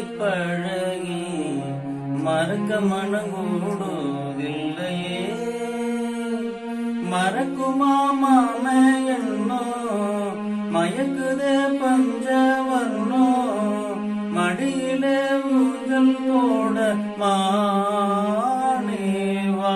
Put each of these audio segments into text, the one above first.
பழகி மறக்க மனங்கூடுதில்லையே மறக்குமா மாமே என்னோ மயக்குதே பஞ்சவர்ணோ மடியிலே ஊஞ்சல் போட மானேவா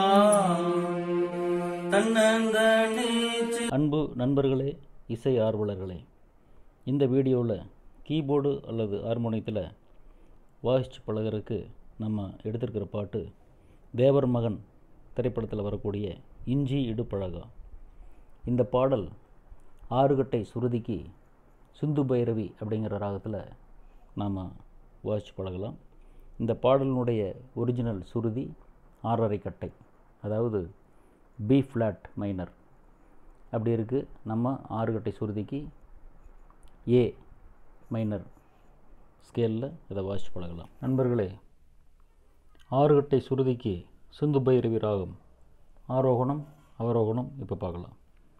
தன்னந்த நீச்சு அன்பு நண்பர்களே இசை ஆர்வலர்களே இந்த வீடியோவில் கீபோர்டு அல்லது ஹார்மோனியத்தில் வாசிச்சு பழகிறதுக்கு நம்ம எடுத்திருக்கிற பாட்டு தேவர் மகன் திரைப்படத்தில் வரக்கூடிய இஞ்சி இடுப்பழகா இந்த பாடல் ஆறுகட்டை சுருதிக்கு சிந்து பைரவி அப்படிங்கிற ராகத்தில் நாம் வாசிச்சு பழகலாம் இந்த பாடலினுடைய ஒரிஜினல் சுருதி ஆறரை கட்டை அதாவது பி ஃப்ளாட் மைனர் அப்படி இருக்குது நம்ம ஆறுகட்டை சுருதிக்கு ஏ மைனர் ஸ்கேலில் இதை வாசிச்சு பழகலாம் நண்பர்களே ஆறுகட்டை சுருதிக்கு சிந்து பைரவி ராகம் ஆரோகணம் அவரோகணம் இப்போ பார்க்கலாம்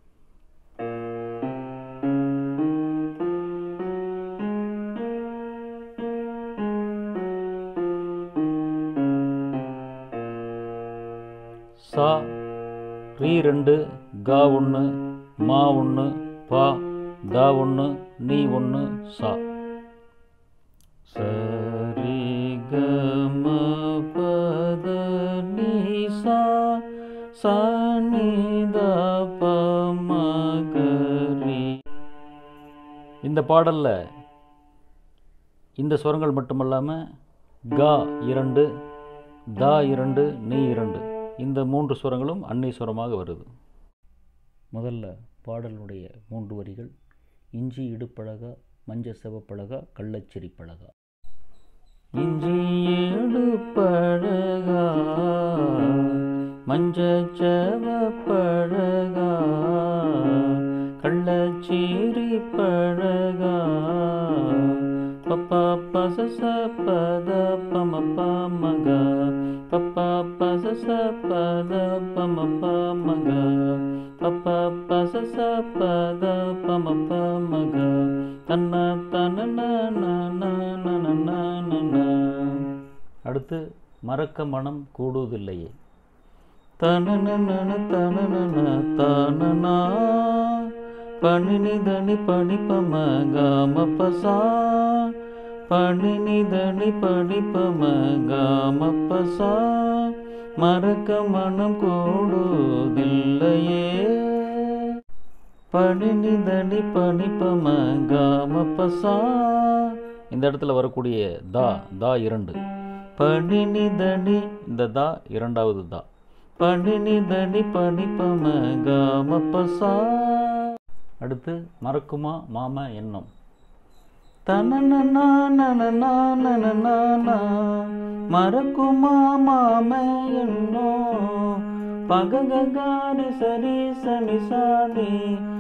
சா ரீ ரெண்டு கா ஒன்று மா ஒன்று பா தா ஒன்று நீ ஒன்று சா சரி க ம பத நீ சா சா நீ த ப ம க ரி இந்த பாடலில் இந்த ஸ்வரங்கள் மட்டுமல்லாமல் கா இரண்டு தா இரண்டு நீ இரண்டு இந்த மூன்று ஸ்வரங்களும் அன்னை ஸ்வரமாக வருது முதல்ல பாடலுடைய மூன்று வரிகள் இஞ்சி இடுப்பழகா மஞ்ச செவப்பழகா கள்ளச்சிரி பழகா இஞ்சி இடுப்பழகா மஞ்ச செவப்பழகா கள்ளச்சீரி பழகா பப்பா பசச பத பம பமக பப்பா பசச பத பம பமக பப்பா பசச பத பம பமக தன்ன தன அடுத்து மறக்க மனம் கூடுவதில்லையே தனனன தனனன தனனா பணினிதனி பணிப்பம காம பசா பணினிதனி பணிப்பம காம பசா மறக்க மனம் கூடுதில்லையே பணினிதனி பணிப்பம காம பசா இந்த இடத்துல வரக்கூடிய தா தா இரண்டு பணினிதனி இந்த தா இரண்டாவது தா பணினிதனி பணிப்பம காம பசா அடுத்து மறக்குமா மாம எண்ணம் தனனா மறக்குமா மாம எண்ணோ பககாரி சரி சனி சாணி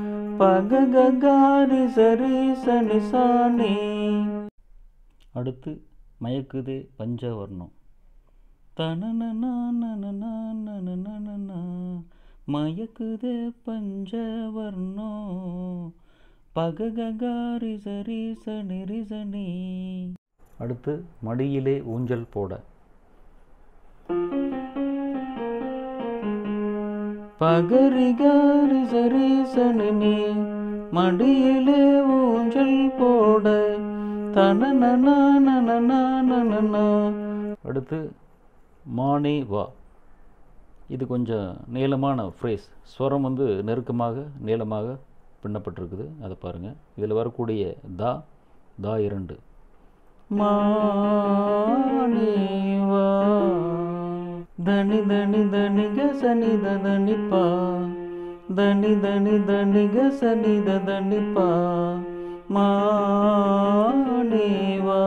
பககாரி சரி சனி சாணி அடுத்து மயக்குதே பஞ்சவர்ணம் தனனனா மயக்குதே பஞ்சவர்ணோ பககாரி சரி சனி ரிசனி அடுத்து மடியிலே ஊஞ்சல் போட பகரிகாரி சரி சனி மடியிலே ஊஞ்சல் போட தனனனா அடுத்து மானே வா இது கொஞ்சம் நீளமான ஃப்ரேஸ் ஸ்வரம் வந்து நெருக்கமாக நீளமாக பின்னப்பட்டிருக்குது அதை பாருங்கள் இதில் வரக்கூடிய தா தா இரண்டு மானேவா தனி தனி தனி கசனி தனி பா தனி தனி தனி கசனி தனி பா மானேவா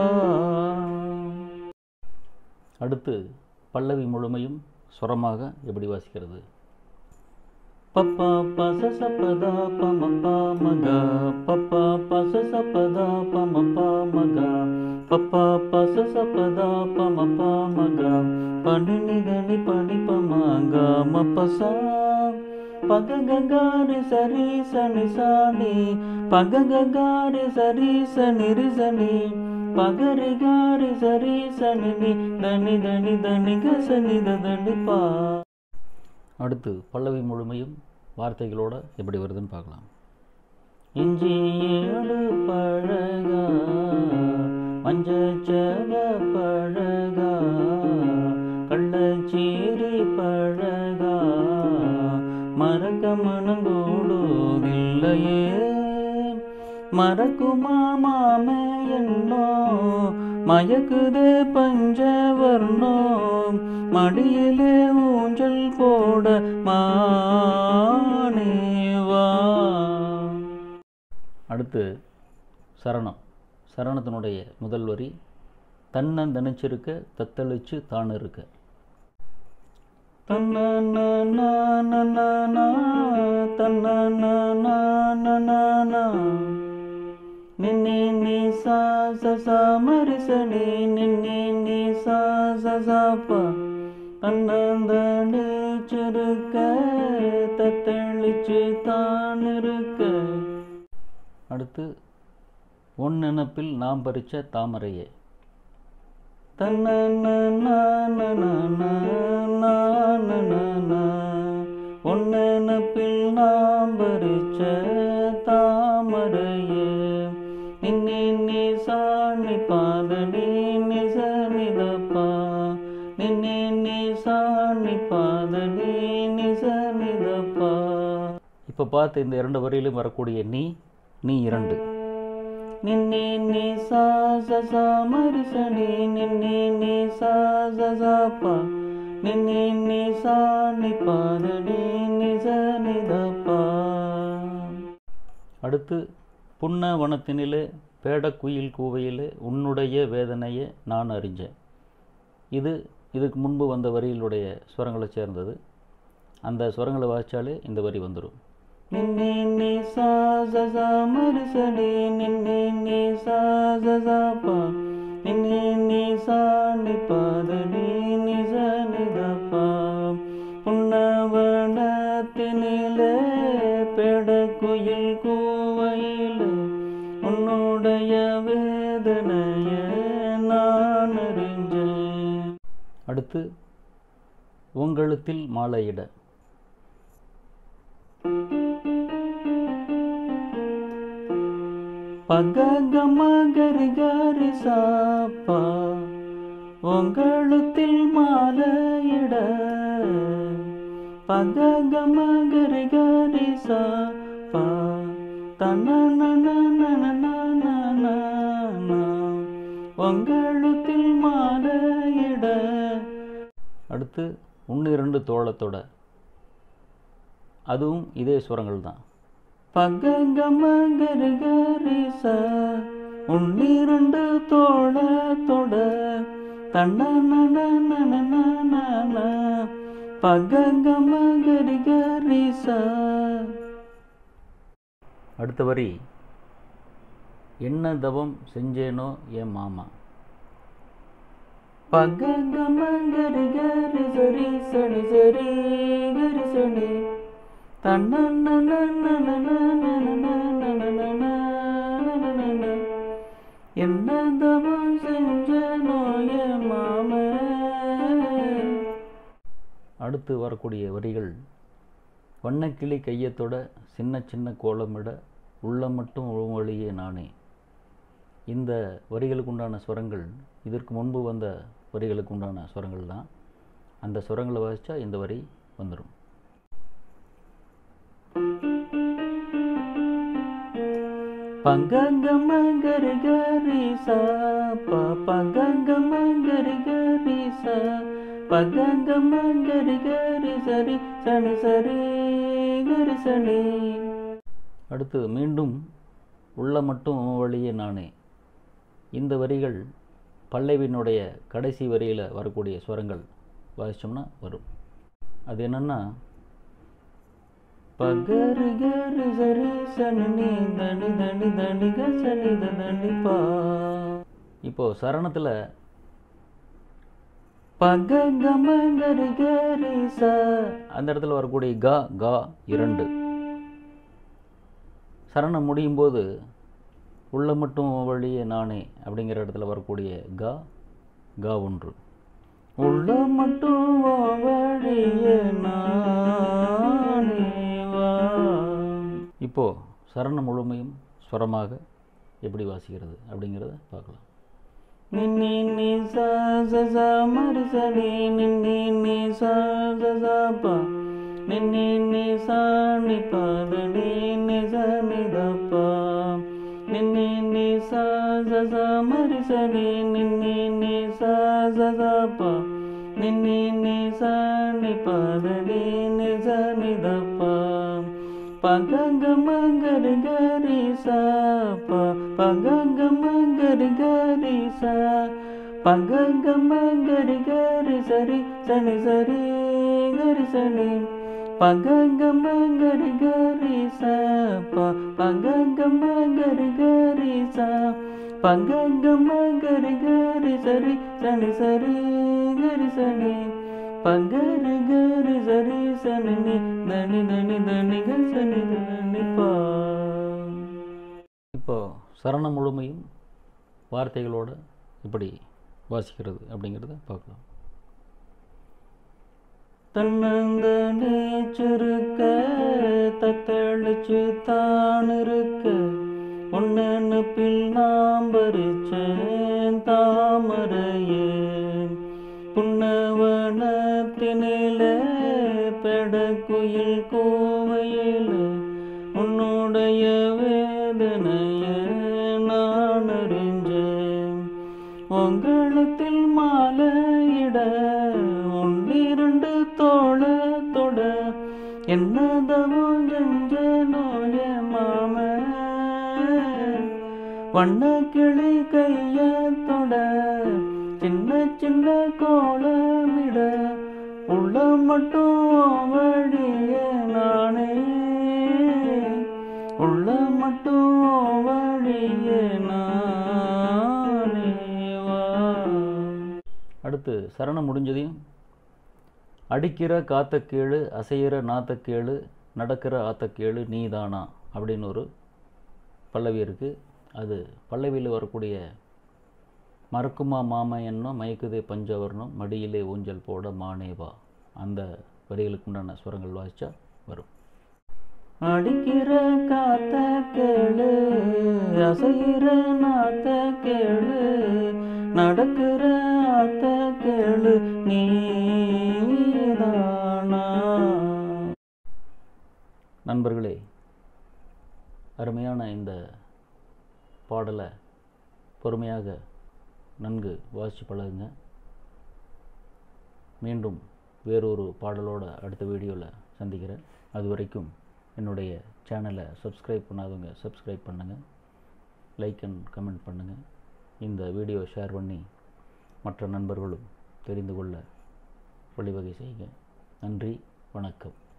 அடுத்து பல்லவி முழுமையும் சுரமாக எப்படி வாசிக்கிறது பப்பா பச சப்பதா பம பமக பப்பா பச சப்பதா பம பமக பப்பா பச சப்பதா பம பமக பணினி கனி பணி பமக மப்பசா பககாரி சரி சனி சாணி பககாரி சரி சனி ரிசனி பகரி காரி சரி சனி நி தனி தனி தனி கசனி தனி பா அடுத்து பல்லவி முழுமையும் வார்த்தைகளோட எப்படி வருதுன்னு பார்க்கலாம் இஞ்சி ஏழு பழகா மஞ்சச்சவ பழகா கள்ளச்சீரி பழகா மறக்க மனங்கூடுதில்லையே மறக்குமா மாமே என்னோ மயக்குதே பஞ்சவர்ணோ மடியிலே ஊஞ்சல் போட மானேவா அடுத்து சரணம் சரணத்தினுடைய முதல் வரி தன்னன் தனிச்சிருக்க தத்தளிச்சு தான் இருக்க தன்னா தன்னா நின்னி நீ சா ச சா மரிசனி நின்னி நீ சா ச சா பா தன்னந்தனிச்சிருக்க தத்தளிச்சு தான் இருக்க அடுத்து உன் நினப்பில் நாம் பறிச்ச தாமரையே உன் நினப்பில் நாம் பறிச்ச தாமரையே நின்னி நீ சாணி பாதனி நிச நிதப்பா நின்னி நீ சாணி பாதனி நிச நிதப்பா இப்போ பார்த்து இந்த இரண்டு வரியிலும் வரக்கூடிய நீ நீ இரண்டு நின்னி நீ சா ச சா மரிசனி நின்னி நீ சா ச சா பா நின்னி நீ சா நி பாதனி நிச நிதப்பா அடுத்து புன்ன வனத்தினிலே பேடக்குயில் கூவையிலே உன்னுடைய வேதனையை நான் அறிஞ்சேன் இது இதுக்கு முன்பு வந்த வரியிலுடைய ஸ்வரங்களை சேர்ந்தது அந்த ஸ்வரங்களை வாசித்தாலே இந்த வரி வந்துடும் நின்னி நீ சா ச சா மரிசடி நின்னி நீ சா ச சா பா நின்னி நீ சா நி பாதனி நிச நிதப்பா புன்னவனத்தினிலே பெடக்குயில் கூவையிலே உன்னுடைய வேதனைய நான் அறிஞ்சேன் அடுத்து உங்களுத்தில் மாலையிட பககமகரி கரி சாப்பா உங்களுத்தில் மாலையிட பககமகரி கரி சாப்பா தனனனனனனனனன உங்களுத்தில் மாலையிட அடுத்து ஒன்று இரண்டு தோளத்தோட அதுவும் இதே சுரங்கள் தான் பகங்கமகரிகரிச உன்னிரண்டு தோளத்தோட தன்னனனனனனன பகங்கமகரிகரிச அடுத்த வரி என்ன தவம் செஞ்சேனோ என் மாமா பகங்கமகரி கரி சரி சனி சரி கரி சனி என்ன தவம் செஞ்ச நோய மாம அடுத்து வரக்கூடிய வரிகள் வண்ணக்கிளி கையத்தோட சின்ன சின்ன கோலமிட உள்ள மட்டும் வழியே நானே இந்த வரிகளுக்கு உண்டான ஸ்வரங்கள் இதற்கு முன்பு வந்த வரிகளுக்கு உண்டான ஸ்வரங்கள் தான் அந்த ஸ்வரங்களை வாசித்தா இந்த வரி வந்துடும் பங்கங்கமங்கரி கரி சா ப பங்கங்கமங்கரி கரி சா பங்கங்கமங்கரி கரி சரி சனி சரி கரி சனி அடுத்து மீண்டும் உள்ள மட்டும் வழியே நானே இந்த வரிகள் பல்லவியினுடைய கடைசி வரியில் வரக்கூடிய ஸ்வரங்கள் வாசித்தோம்னா வரும் அது என்னென்னா பகரு கரு சரி சனி நீ தனி தனி தனி க சனி த தனி பா இப்போ சரணத்தில் பக கம கரி கரி ச அந்த இடத்துல வரக்கூடிய க கா இரண்டு சரணம் முடியும் போது உள்ள மட்டும் வழியே நானே அப்படிங்கிற இடத்துல வரக்கூடிய கா கா ஒன்று உள்ள மட்டும் உன் வழியே நானே வா இப்போ சரணம் முழுமையும் ஸ்வரமாக எப்படி வாசிக்கிறது அப்படிங்கிறத பார்க்கலாம் நின்னி நீ சா ச ச மரி சரி நின்னி நீ சா ச ச ப நின்னி நீ சா நி ப த நீ நி ச நி த ப நின்னி நீ சா ச ச மரி சரி நின்னி நீ சா ச ச ப நின்னி நீ சா நி ப த நீ நி ச நி த ப பகங்க மங்கரி கரி சா ப பகங்க மங்கரி கரி சா பகங்க மங்கரி கரி சரி சனி சரி கரி சனி பகங்க மங்கரி கரி சா ப பகங்க மங்கரி கரி சா பகங்க மங்கரி கரி சரி சனி சரி கரி சனி பகரி கரி சரி சனி நி தனி தனி தனி கரி சனி தனி பா இப்போ சரணம் முழுமையும் வார்த்தைகளோட இப்படி வாசிக்கிறது அப்படிங்கிறத பார்க்கலாம் தன்னந்த நீச்சிருக்க தத்தளிச்சு தான் இருக்க ஒன்னு பில் நாம் பறிச்சேன் தாமரையே புன்னவனத்தினில பெடக்குயில் கோவையில் உன்னுடைய வேதனைய நான் அறிஞ்சேன் உங்களத்தில் மாலையிட ஒன்றிரண்டு தோள தொட என்னதவும் செஞ்ச நோய மாம வண்ண கிளி கைய தொட சின்ன சின்ன கோலமிட உள்ள மட்டும் வழிய நானே உள்ள மட்டும் வழிய நானே வா அடுத்து சரணம் முடிஞ்சதையும் அடிக்கிற காத்த கேளு அசைகிற நாத்த கேளு நடக்கிற ஆத்த கேளு நீதானா அப்படின்னு ஒரு பல்லவி இருக்குது அது பல்லவியில் வரக்கூடிய மறக்குமா மாமா என்னும் மயக்குதே பஞ்சவர்ணம் மடியிலே ஊஞ்சல் போட மானேவா அந்த வரிகளுக்கு உண்டான ஸ்வரங்கள் வாசிச்சா வரும் அடிக்கிற காத்த கேளு அசைகிற நாத்த கேளு நடக்கிற ஆத்த கேளு நீதானா நண்பர்களே அருமையான இந்த பாடலை பொறுமையாக நன்கு வாசித்து பழகுங்க மீண்டும் வேறொரு பாடலோட அடுத்த வீடியோவில் சந்திக்கிறேன் அது வரைக்கும் என்னுடைய சேனலை சப்ஸ்கிரைப் பண்ணாதவங்க சப்ஸ்கிரைப் பண்ணுங்கள் லைக் அண்ட் கமெண்ட் பண்ணுங்கள் இந்த வீடியோ ஷேர் பண்ணி மற்ற நண்பர்களும் தெரிந்து கொள்ள வழிவகை செய்யுங்க நன்றி வணக்கம்